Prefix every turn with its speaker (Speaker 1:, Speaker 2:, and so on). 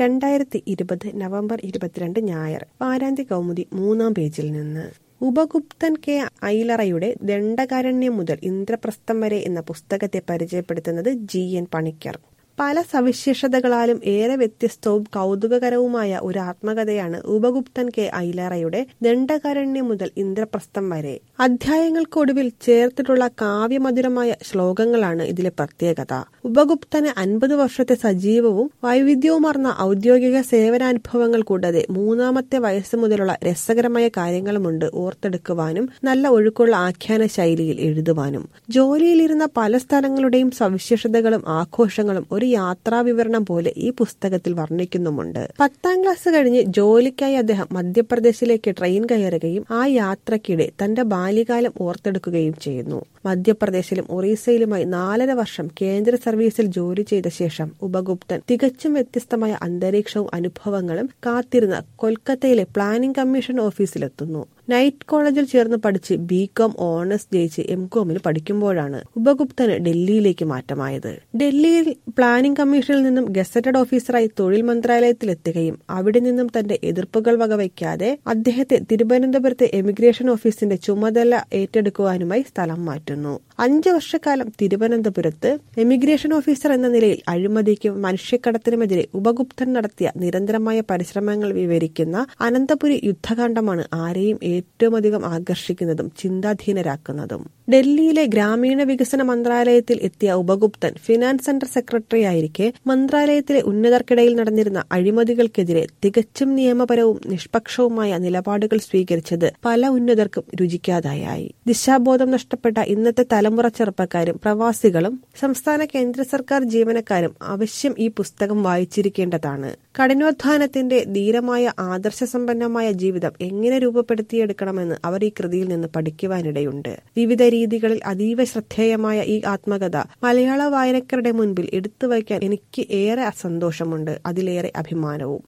Speaker 1: രണ്ടായിരത്തി ഇരുപത് നവംബർ ഇരുപത്തിരണ്ട് ഞായർ വാരാന്ത്യ കൗമുദി മൂന്നാം പേജിൽ നിന്ന് ഉപഗുപ്തൻ കെ ഐലറയുടെ ദണ്ഡകാരണ്യം മുതൽ ഇന്ദ്രപ്രസ്ഥം വരെ എന്ന പുസ്തകത്തെ പരിചയപ്പെടുത്തുന്നത് ജി എൻ പണിക്കർ പല സവിശേഷതകളാലും ഏറെ വ്യത്യസ്തവും കൗതുകകരവുമായ ഒരു ആത്മകഥയാണ് ഉപഗുപ്തൻ കെ ഐലറയുടെ ദണ്ഡകാരണ്യം മുതൽ ഇന്ദ്രപ്രസ്ഥം വരെ അധ്യായങ്ങൾക്കൊടുവിൽ ചേർത്തിട്ടുള്ള കാവ്യമധുരമായ ശ്ലോകങ്ങളാണ് ഇതിലെ പ്രത്യേകത ഉപഗുപ്തന് അൻപത് വർഷത്തെ സജീവവും വൈവിധ്യവുമാർന്ന ഔദ്യോഗിക സേവനാനുഭവങ്ങൾ കൂടാതെ മൂന്നാമത്തെ വയസ്സ് മുതലുള്ള രസകരമായ കാര്യങ്ങളുമുണ്ട് ഓർത്തെടുക്കുവാനും നല്ല ഒഴുക്കുള്ള ആഖ്യാന ശൈലിയിൽ എഴുതുവാനും ജോലിയിലിരുന്ന പല സ്ഥലങ്ങളുടെയും സവിശേഷതകളും ആഘോഷങ്ങളും ഒരു യാത്രാ വിവരണം പോലെ ഈ പുസ്തകത്തിൽ വർണ്ണിക്കുന്നുമുണ്ട് പത്താം ക്ലാസ് കഴിഞ്ഞ് ജോലിക്കായി അദ്ദേഹം മധ്യപ്രദേശിലേക്ക് ട്രെയിൻ കയറുകയും ആ യാത്രക്കിടെ തന്റെ ബാല്യകാലം ഓർത്തെടുക്കുകയും ചെയ്യുന്നു മധ്യപ്രദേശിലും ഒറീസയിലുമായി നാലര വർഷം കേന്ദ്ര സർവീസിൽ ജോലി ചെയ്ത ശേഷം ഉപഗുപ്തൻ തികച്ചും വ്യത്യസ്തമായ അന്തരീക്ഷവും അനുഭവങ്ങളും കാത്തിരുന്ന കൊൽക്കത്തയിലെ പ്ലാനിംഗ് കമ്മീഷൻ ഓഫീസിലെത്തുന്നു നൈറ്റ് കോളേജിൽ ചേർന്ന് പഠിച്ച് ബി കോം ഓണേഴ്സ് ജയിച്ച് എം കോമിൽ പഠിക്കുമ്പോഴാണ് ഉപഗുപ്തന് ഡൽഹിയിലേക്ക് മാറ്റമായത് ഡൽഹിയിൽ പ്ലാനിംഗ് കമ്മീഷനിൽ നിന്നും ഗസറ്റഡ് ഓഫീസറായി തൊഴിൽ മന്ത്രാലയത്തിൽ എത്തുകയും അവിടെ നിന്നും തന്റെ എതിർപ്പുകൾ വകവയ്ക്കാതെ അദ്ദേഹത്തെ തിരുവനന്തപുരത്തെ എമിഗ്രേഷൻ ഓഫീസിന്റെ ചുമതല ഏറ്റെടുക്കുവാനുമായി സ്ഥലം മാറ്റുന്നു അഞ്ചു വർഷക്കാലം തിരുവനന്തപുരത്ത് എമിഗ്രേഷൻ ഓഫീസർ എന്ന നിലയിൽ അഴിമതിക്കും മനുഷ്യക്കടത്തിനുമെതിരെ ഉപഗുപ്തൻ നടത്തിയ നിരന്തരമായ പരിശ്രമങ്ങൾ വിവരിക്കുന്ന അനന്തപുരി യുദ്ധകാന്ഡമാണ് ആരെയും ഏറ്റവും അധികം ആകർഷിക്കുന്നതും ചിന്താധീനരാക്കുന്നതും ഡൽഹിയിലെ ഗ്രാമീണ വികസന മന്ത്രാലയത്തിൽ എത്തിയ ഉപഗുപ്തൻ ഫിനാൻസ് സെന്റർ സെക്രട്ടറി ആയിരിക്കെ മന്ത്രാലയത്തിലെ ഉന്നതർക്കിടയിൽ നടന്നിരുന്ന അഴിമതികൾക്കെതിരെ തികച്ചും നിയമപരവും നിഷ്പക്ഷവുമായ നിലപാടുകൾ സ്വീകരിച്ചത് പല ഉന്നതർക്കും രുചിക്കാതായി ദിശാബോധം നഷ്ടപ്പെട്ട ഇന്നത്തെ തലമുറ ചെറുപ്പക്കാരും പ്രവാസികളും സംസ്ഥാന കേന്ദ്ര സർക്കാർ ജീവനക്കാരും അവശ്യം ഈ പുസ്തകം വായിച്ചിരിക്കേണ്ടതാണ് കഠിനാധ്വാനത്തിന്റെ ധീരമായ ആദർശസമ്പന്നമായ ജീവിതം എങ്ങനെ രൂപപ്പെടുത്തിയെടുക്കണമെന്ന് അവർ ഈ കൃതിയിൽ നിന്ന് പഠിക്കുവാനിടയുണ്ട് വിവിധ രീതികളിൽ അതീവ ശ്രദ്ധേയമായ ഈ ആത്മകഥ മലയാള വായനക്കാരുടെ മുൻപിൽ എടുത്തു വയ്ക്കാൻ എനിക്ക് ഏറെ സന്തോഷമുണ്ട് അതിലേറെ അഭിമാനവും